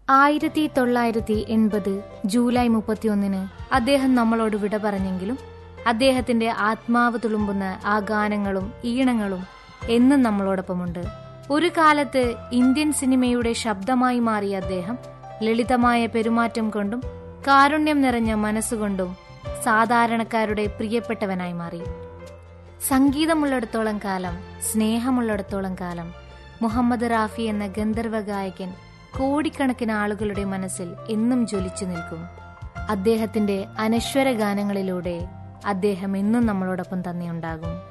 ആയിരത്തി തൊള്ളായിരത്തി എൺപത് ജൂലൈ മുപ്പത്തിയൊന്നിന് അദ്ദേഹം നമ്മളോട് വിട പറഞ്ഞെങ്കിലും അദ്ദേഹത്തിന്റെ ആത്മാവ് തുളുമ്പുന്ന ആ ഗാനങ്ങളും ഈണങ്ങളും എന്നും നമ്മളോടൊപ്പമുണ്ട് ഒരു കാലത്ത് ഇന്ത്യൻ സിനിമയുടെ ശബ്ദമായി മാറിയ അദ്ദേഹം ലളിതമായ പെരുമാറ്റം കൊണ്ടും കാരുണ്യം നിറഞ്ഞ മനസ്സുകൊണ്ടും സാധാരണക്കാരുടെ പ്രിയപ്പെട്ടവനായി മാറി സംഗീതമുള്ളിടത്തോളം കാലം സ്നേഹമുള്ളിടത്തോളം കാലം മുഹമ്മദ് റാഫി എന്ന ഗന്ധർവ ഗായകൻ കോടിക്കണക്കിന് ആളുകളുടെ മനസ്സിൽ എന്നും ജ്വലിച്ചു നിൽക്കും അദ്ദേഹത്തിന്റെ അനശ്വര ഗാനങ്ങളിലൂടെ അദ്ദേഹം എന്നും നമ്മളോടൊപ്പം തന്നെ ഉണ്ടാകും